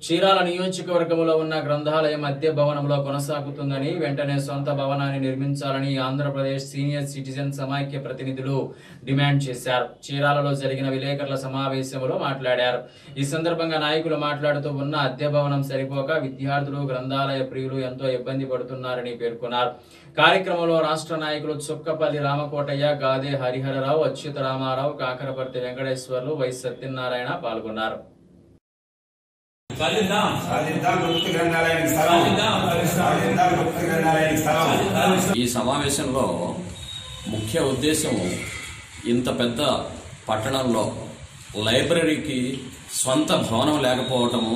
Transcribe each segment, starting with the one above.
చీరాల నియోజకవర్గంలో ఉన్న గ్రంథాలయం అద్దె భవనంలో కొనసాగుతుందని వెంటనే సొంత భవనాన్ని నిర్మించాలని ఆంధ్రప్రదేశ్ సీనియర్ సిటిజన్ సమాఖ్య ప్రతినిధులు డిమాండ్ చేశారు చీరాలలో జరిగిన విలేకరుల సమావేశంలో మాట్లాడారు ఈ సందర్భంగా నాయకులు మాట్లాడుతూ ఉన్న అద్దె భవనం సరిపోక విద్యార్థులు గ్రంథాలయ ప్రియులు ఎంతో ఇబ్బంది పడుతున్నారని పేర్కొన్నారు కార్యక్రమంలో రాష్ట్ర నాయకులు చుక్కపల్లి రామకోటయ్య గాదే హరిహరరావు అచ్యుత రామారావు కాకరపర్తి వెంకటేశ్వర్లు వై సత్యనారాయణ పాల్గొన్నారు సాధిద్దాం సాధిద్దాం గుప్త గ్రంథాలయానికి స్థలం సాధిద్దాం గుప్త గ్రంథాలయానికి స్థలం ఈ సమావేశంలో ముఖ్య ఉద్దేశం ఇంత పెద్ద పట్టణంలో లైబ్రరీకి స్వంత భవనం లేకపోవటము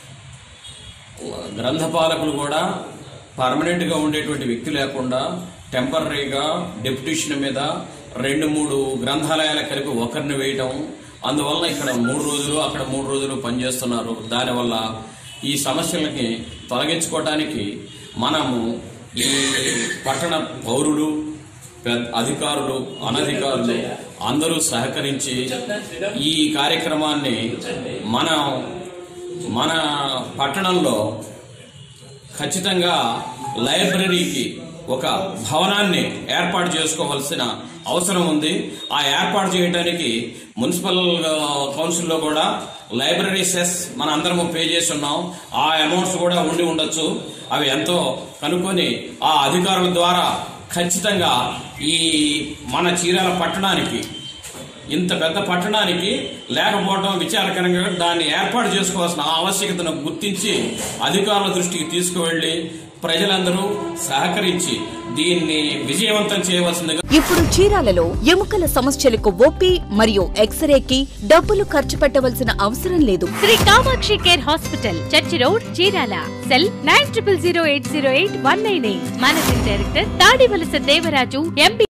గ్రంథపాలకులు కూడా పర్మనెంట్గా ఉండేటువంటి వ్యక్తి లేకుండా టెంపరీగా డెప్యుటేషన్ మీద రెండు మూడు గ్రంథాలయాల కలిపి ఒకరిని వేయటం అందువల్ల ఇక్కడ మూడు రోజులు అక్కడ మూడు రోజులు పనిచేస్తున్నారు దానివల్ల ఈ సమస్యలకి తొలగించుకోవటానికి మనము ఈ పట్టణ పౌరులు పెద్ద అధికారులు అనధికారులు అందరూ సహకరించి ఈ కార్యక్రమాన్ని మనం మన పట్టణంలో ఖచ్చితంగా లైబ్రరీకి ఒక భవనాన్ని ఏర్పాటు చేసుకోవాల్సిన అవసరం ఉంది ఆ ఏర్పాటు చేయడానికి మున్సిపల్ ఆ, కౌన్సిల్లో కూడా లైబ్రరీ సెస్ మన అందరము పే చేసి ఉన్నాం ఆ అమౌంట్స్ కూడా ఉండి ఉండొచ్చు అవి ఎంతో కనుక్కొని ఆ అధికారుల ద్వారా ఖచ్చితంగా ఈ మన చీరాల పట్టణానికి ఇంత పెద్ద పట్టణానికి లేకపోవడం విచారకరంగా దాన్ని ఏర్పాటు చేసుకోవాల్సిన ఆవశ్యకతను గుర్తించి అధికారుల దృష్టికి తీసుకువెళ్లి ప్రజలందరూ సహకరించి దీన్ని విజయవంతం చేయవలసిందిగా ఇప్పుడు చీరాలలో ఎముకల సమస్యలకు ఓపీ మరియు ఎక్స్రేకి డబ్బులు ఖర్చు పెట్టవలసిన అవసరం లేదు Shri Kamakshi care hospital church road Chirala cell nine triple zero eight zero eight one nine eight managing director Tadivalasa Devaraju MP